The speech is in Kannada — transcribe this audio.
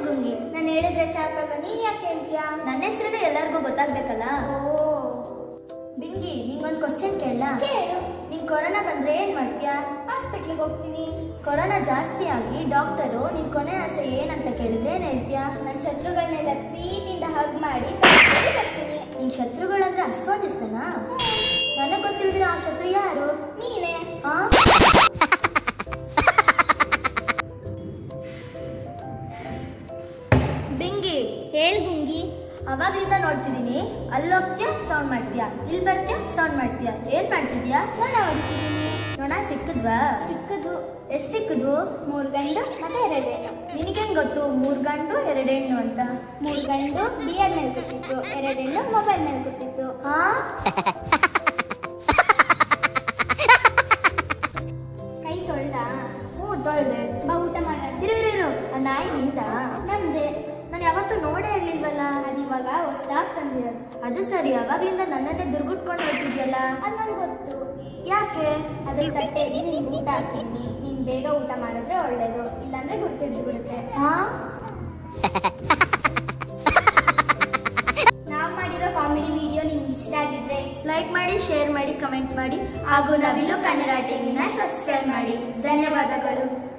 ಗುಂಗಿ ನಾನು ಹೇಳಿದ್ರೆ ಸಾಕಲ್ವಾ ನೀನ್ ಯಾಕೆ ಹೇಳ್ತೀಯಾ ನನ್ನ ಹೆಸರು ಎಲ್ಲರಿಗೂ ಗೊತ್ತಾಗ್ಬೇಕಲ್ಲ ಓ ಬಿಂಗಿ ನಿಂಗೊಂದು ಕ್ವಶನ್ ಕೇಳಲ್ಲ ಕೇಳು ನಿಂಗ್ ಕೊರೋನಾ ಬಂದ್ರೆ ಏನ್ ಮಾಡ್ತೀಯಾ ಹಾಸ್ಪಿಟ್ಲಿಗೆ ಹೋಗ್ತೀನಿ ಕೊರೋನಾ ಜಾಸ್ತಿ ಆಗಿ ಡಾಕ್ಟರು ನಿನ್ ಕೊನೆ ಆಸೆ ಏನಂತ ಕೇಳಿದ್ರೆ ಏನ್ ಹೇಳ್ತೀಯಾ ನನ್ನ ಶತ್ರುಗಳನ್ನೆಲ್ಲ ಪ್ರೀತಿಯಿಂದ ಹಗ್ ಮಾಡಿ ಸಾಯಿಸಿ ಬರ್ತೀನಿ ನಿನ್ ಶತ್ರುಗಳಂದ್ರೆ ಅಷ್ಟೊಂದು ಇಷ್ಟನಾ ನನಗ್ ಗೊತ್ತಿಲ್ದಿರ ಆ ಶತ್ರು ಯಾರು ನೀನೇ ಆ ಬಿಂಗಿ ಹೇಳ್ ಗುಂಗಿ ಅವಾಗ್ಲಿಂದ ನೋಡ್ತಿದೀನಿ ಅಲ್ಲೋಗ್ತೀಯ ಸೌಂಡ್ ಮಾಡ್ತೀಯಾ ಇಲ್ಲಿ ಬರ್ತೀಯ ಸೌಂಡ್ ಮಾಡ್ತೀಯಾ ಏನ್ ಮಾಡ್ತಿದ್ಯಾ ನೋಡ ಹೊಡಿತಿದ್ದೀನಿ ನೋಣ ಸಿಕ್ಕದ್ವಾ ಸಿಕ್ಕದು ಎಷ್ಟ್ ಸಿಕ್ಕದು ಮೂರ್ ಗಂಡು ಮತ್ತೆ ಎರಡು ಹೆಣ್ಣು ನಿನಗೇನ್ ಗೊತ್ತು ಮೂರ್ ಗಂಡು ಎರಡು ಹೆಣ್ಣು ಅಂತ ಮೂರ್ ಗಂಡು ಬಿಯರ್ ಮೇಲೆ ಕೂತಿತ್ತು ಎರಡು ಹೆಣ್ಣು ಮೊಬೈಲ್ ಮೇಲೆ ಕೂತಿತ್ತು ಹಾ ಕೈ ತೊಳ್ದ ಹ್ಞೂ ತೊಳ್ದೆ ಬಾ ಊಟ ಮಾಡೋಣ ಇರು ಇರು ಇರು ಆ ನಾಯಿ ನಿಂದ ನಮ್ದೆ ನಾನು ಯಾವತ್ತೂ ನೋಡೇ ಇರ್ಲಿಲ್ವಲ್ಲ ಅದಿವಾಗ ಹೊಸ್ದಾಗ್ ತಂದಿರೋದು ಅದು ಸರಿ ಅವಾಗ್ಲಿಂದ ನನ್ನನ್ನೇ ದುರ್ಗುಟ್ಕೊಂಡು ಹೊರಟಿದ್ಯಲ್ಲ ಅದು ನನ್ಗೆ ಗೊತ್ತು ಯಾಕೆ ಅದ್ರ ತಟ್ಟೆಯಲ್ಲಿ ನಿನ್ ಊಟ ಹಾಕ್ತೀನಿ ನೀನ್ ಬೇಗ ಊಟ ಮಾಡಿದ್ರೆ ಒಳ್ಳೇದು ಇಲ್ಲಾಂದ್ರೆ ಗುರ್ತಿಡ್ದು ಬಿಡುತ್ತೆ ಹಾ ನಾವ್ ಮಾಡಿರೋ ಕಾಮಿಡಿ ವಿಡಿಯೋ ನಿಮ್ಗೆ ಇಷ್ಟ ಆಗಿದ್ರೆ ಲೈಕ್ ಮಾಡಿ ಶೇರ್ ಮಾಡಿ ಕಮೆಂಟ್ ಮಾಡಿ ಹಾಗೂ ನವಿಲು ಕನ್ನಡ ಟಿವಿನ ಸಬ್ಸ್ಕ್ರೈಬ್ ಮಾಡಿ ಧನ್ಯವಾದಗಳು